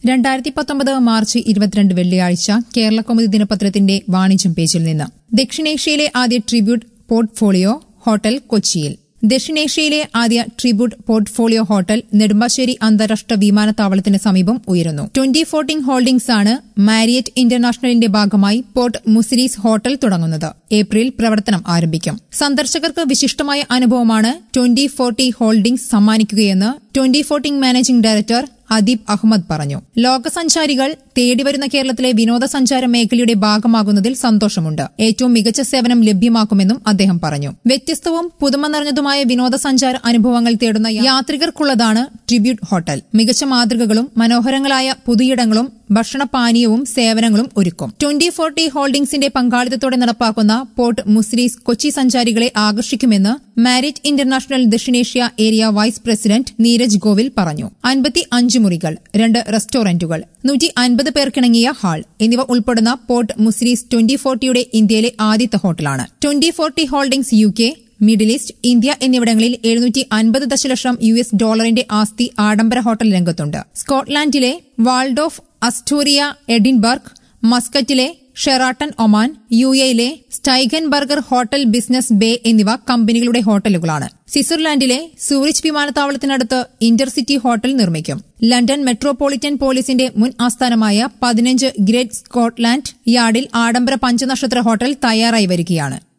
രണ്ടായിരത്തി പത്തൊമ്പത് മാർച്ച് ഇരുപത്തിരണ്ട് വെള്ളിയാഴ്ച കേരള കൗമുദി ദിനപത്രത്തിന്റെ വാണിജ്യം പേജിൽ നിന്ന് ദക്ഷിണേഷ്യയിലെ ആദ്യ ട്രിബ്യൂട്ട് പോർട്ട്ഫോളിയോ ഹോട്ടൽ കൊച്ചിയിൽ ദക്ഷിണേഷ്യയിലെ ആദ്യ ട്രിബ്യൂട്ട് പോർട്ട്ഫോളിയോ ഹോട്ടൽ നെടുമ്പാശ്ശേരി അന്താരാഷ്ട്ര വിമാനത്താവളത്തിന് സമീപം ഉയരുന്നു ട്വന്റി ഫോർട്ടീൻ ഹോൾഡിംഗ്സ് ആണ് മാരിയറ്റ് ഇന്റർനാഷണലിന്റെ ഭാഗമായി പോർട്ട് മുസിരീസ് ഹോട്ടൽ തുടങ്ങുന്നത് ഏപ്രിൽ പ്രവർത്തനം ആരംഭിക്കും സന്ദർശകർക്ക് വിശിഷ്ടമായ അനുഭവമാണ് ട്വന്റി ഫോർട്ടി ഹോൾഡിംഗ്സ് സമ്മാനിക്കുകയെന്ന് twenty fourteen managing director Adeeb Ahmed പറഞ്ഞു ലോകസഞ്ചാരികൾ തേടിവരുന്ന കേരളത്തിലെ വിനോദസഞ്ചാര മേഖലയുടെ ഭാഗമാകുന്നതിൽ സന്തോഷമുണ്ട് ഏറ്റവും മികച്ച സേവനം ലഭ്യമാക്കുമെന്നും അദ്ദേഹം പറഞ്ഞു വ്യത്യസ്തവും പുതുമ നിറഞ്ഞതുമായ വിനോദസഞ്ചാര അനുഭവങ്ങൾ തേടുന്ന യാത്രികർക്കുള്ളതാണ് ട്രിബ്യൂട്ട് ഹോട്ടൽ മികച്ച മാതൃകകളും മനോഹരങ്ങളായ പുതുയിടങ്ങളും ഭക്ഷണപാനീയവും സേവനങ്ങളും ഒരുക്കും ട്വന്റി ഫോർട്ടി ഹോൾഡിംഗ്സിന്റെ പങ്കാളിത്തത്തോടെ നടപ്പാക്കുന്ന പോർട്ട് മുസ്രീസ് കൊച്ചി സഞ്ചാരികളെ ആകർഷിക്കുമെന്ന് മാരിറ്റ് ഇന്റർനാഷണൽ ദക്ഷിണേഷ്യ area vice president Neeraj Govil പറഞ്ഞു അൻപത്തി അഞ്ച് മുറികൾ രണ്ട് റെസ്റ്റോറന്റുകൾ നൂറ്റി അൻപത് പേർക്കിണങ്ങിയ ഹാൾ എന്നിവ ഉൾപ്പെടുന്ന പോർട്ട് മുസ്രീസ് ട്വന്റി ഫോർട്ടിയുടെ ഇന്ത്യയിലെ ആദ്യത്തെ ഹോട്ടലാണ് twenty forty holdings U K middle east India എന്നിവിടങ്ങളിൽ എഴുന്നൂറ്റി അൻപത് ദശലക്ഷം യു എസ് ഡോളറിന്റെ ആസ്തി ആഡംബര ഹോട്ടൽ രംഗത്തുണ്ട് സ്കോട്ട്ലാൻഡിലെ വാൾഡോഫ് അസ്റ്റോറിയ എഡിൻബർഗ് മസ്കറ്റിലെ ഷെറാട്ടൺ ഒമാൻ യു എയിലെ Steigenberger hotel business bay എന്നിവ കമ്പനികളുടെ ഹോട്ടലുകളാണ് സ്വിറ്റ്സർലാൻഡിലെ സൂറിച്ച് വിമാനത്താവളത്തിനടുത്ത് ഇന്റർസിറ്റി ഹോട്ടൽ നിർമ്മിക്കും ലണ്ടൻ മെട്രോപൊളിറ്റൻ പോലീസിന്റെ മുൻ ആസ്ഥാനമായ പതിനഞ്ച് ഗ്രേറ്റ് സ്കോട്ട്ലാൻഡ് യാർഡിൽ ആഡംബര പഞ്ചനക്ഷത്ര ഹോട്ടൽ തയ്യാറായി വരികയാണ്